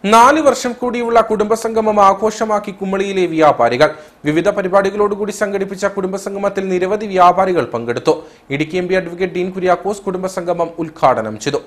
നാല് വർഷം കൂടിയുള്ള കുടുംബസംഗമം ആഘോഷമാക്കി കുമളിയിലെ വ്യാപാരികൾ വിവിധ പരിപാടികളോടുകൂടി സംഘടിപ്പിച്ച കുടുംബസംഗമത്തിൽ നിരവധി വ്യാപാരികൾ പങ്കെടുത്തു Idukki M P advocate Dean Kuriakose കുടുംബസംഗമം ഉദ്ഘാടനം ചെയ്തു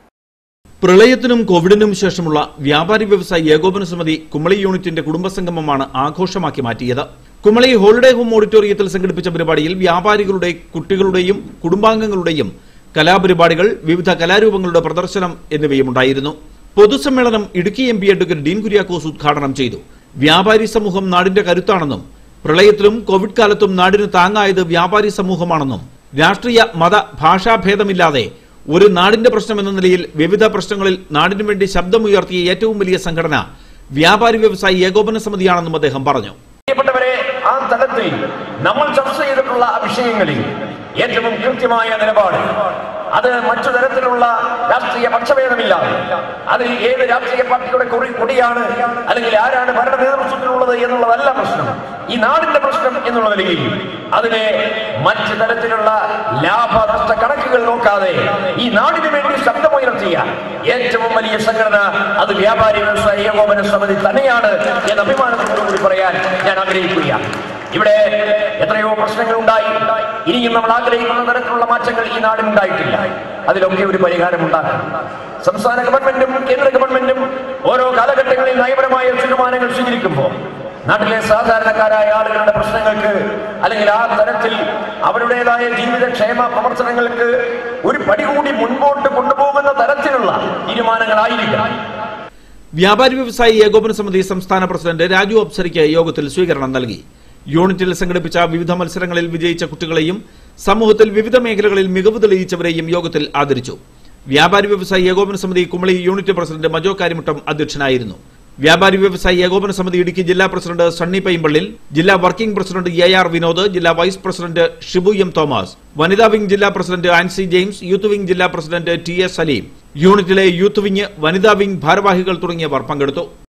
പ്രളയത്തിനും കോവിഡിനും ശേഷമുള്ള വ്യാപാരി വ്യവസായി ഏകോപന സമിതി കുമളി യൂണിറ്റിന്റെ കുടുംബസംഗമമാണ് ആഘോഷമാക്കി മാറ്റിയത് കുമളി ഹോളിഡേ ഹോം ഓഡിറ്റോറിയത്തിൽ സംഘടിപ്പിച്ച പരിപാടിയിൽ വ്യാപാരികളുടെ കുട്ടികളുടെയും കുടുംബാംഗങ്ങളുടെയും കലാപരിപാടികൾ വിവിധ കലാരൂപങ്ങളുടെ പ്രദർശനം എന്നിവയും ഉണ്ടായിരുന്നു പൊതുസമ്മേളനം Idukki M P advocate Dean Kuriakose ഉദ്ഘാടനം ചെയ്തു വ്യാപാരി സമൂഹം നാടിന്റെ കരുത്താണെന്നും പ്രളയത്തിലും കോവിഡ് കാലത്തും നാടിന് താങ്ങായത് വ്യാപാരി സമൂഹമാണെന്നും രാഷ്ട്രീയ മത ഭാഷാഭേദമില്ലാതെ ഒരു നാടിന്റെ പ്രശ്നം എന്ന നിലയിൽ വിവിധ പ്രശ്നങ്ങളിൽ നാടിനു വേണ്ടി ശബ്ദമുയർത്തിയ ഏറ്റവും വലിയ സംഘടന വ്യാപാരി വ്യവസായി ഏകോപന സമിതിയാണെന്നും അദ്ദേഹം പറഞ്ഞു പ്രിയപ്പെട്ടവരെ ആ തലത്തിൽ നമ്മൾ ചർച്ച ചെയ്തിട്ടുള്ള ആ വിഷയങ്ങളിൽ ഏറ്റവും കൃത്യമായ നിലപാട് അത് മറ്റു തരത്തിലുള്ള രാഷ്ട്രീയ പക്ഷഭേദമില്ലാതെ അത് ഏത് രാഷ്ട്രീയ പാർട്ടിയുടെ കൊടി കൊടിയാണ് അല്ലെങ്കിൽ ആരാണ് ഭരണ നേതൃത്വത്തിലുള്ളത് എന്നുള്ളതല്ല പ്രശ്നം ഈ നാടിന്റെ പ്രശ്നം എന്നുള്ള നിലയിൽ അതിനെ മറ്റു തരത്തിലുള്ള ലാഭനഷ്ട കണക്കുകൾ നോക്കാതെ ഈ നാടിന് വേണ്ടി ശബ്ദമുയർത്തിയ ഏറ്റവും വലിയ സംഘടന അത് വ്യാപാരി വ്യവസായ ഏകോപന സമിതി തന്നെയാണ് എന്ന് അഭിമാനത്തോടുകൂടി പറയാൻ ഞാൻ ആഗ്രഹിക്കുകയാണ് ഇവിടെ എത്രയോ പ്രശ്നങ്ങൾ ഉണ്ടായി ഇനിയും നമ്മൾ ആഗ്രഹിക്കുന്ന തരത്തിലുള്ള മാറ്റങ്ങൾ ഈ നാടിന് ഉണ്ടായിട്ടില്ല അതിലൊക്കെ ഒരു പരിഹാരം ഉണ്ടാക്കും സംസ്ഥാന ഗവൺമെന്റും കേന്ദ്ര ഗവൺമെന്റും ഓരോ കാലഘട്ടങ്ങളിൽ നയപരമായ തീരുമാനങ്ങൾ സ്വീകരിക്കുമ്പോൾ നാട്ടിലെ സാധാരണക്കാരായ ആളുകളുടെ പ്രശ്നങ്ങൾക്ക് അല്ലെങ്കിൽ ആ തരത്തിൽ അവരുടേതായ ജീവിതക്ഷേമ പ്രവർത്തനങ്ങൾക്ക് ഒരു പടി കൂടി മുൻപോട്ട് കൊണ്ടുപോകുന്ന തരത്തിലുള്ള തീരുമാനങ്ങളായിരിക്കണം വ്യാപാരി വ്യവസായി ഏകോപന സമിതി സംസ്ഥാന പ്രസിഡന്റ് രാജു അപ്സരിക്ക് യോഗത്തിൽ സ്വീകരണം നൽകി യൂണിറ്റിൽ സംഘടിപ്പിച്ച വിവിധ മത്സരങ്ങളിൽ വിജയിച്ച കുട്ടികളെയും സമൂഹത്തിൽ വിവിധ മേഖലകളിൽ മികവ് തെളിയിച്ചവരെയും യോഗത്തിൽ ആദരിച്ചു വ്യാപാരി വ്യവസായി ഏകോപന സമിതി കുമളി യൂണിറ്റ് പ്രസിഡന്റ് മജോ കാരിമുട്ടം അധ്യക്ഷനായിരുന്നു വ്യാപാരി വ്യവസായി ഏകോപന സമിതി ഇടുക്കി ജില്ലാ പ്രസിഡന്റ് സണ്ണി പൈമ്പള്ളിൽ ജില്ലാ working president A R Vinod ജില്ലാ vice president Shibu M Thomas വനിതാ വിംഗ് ജില്ലാ president Ancy James youth wing ജില്ലാ പ്രസിഡന്റ് ടി എസ് സലീം യൂണിറ്റിലെ യൂത്ത് വിംഗ് വനിതാ വിംഗ് ഭാരവാഹികൾ തുടങ്ങിയവർ പങ്കെടുത്തു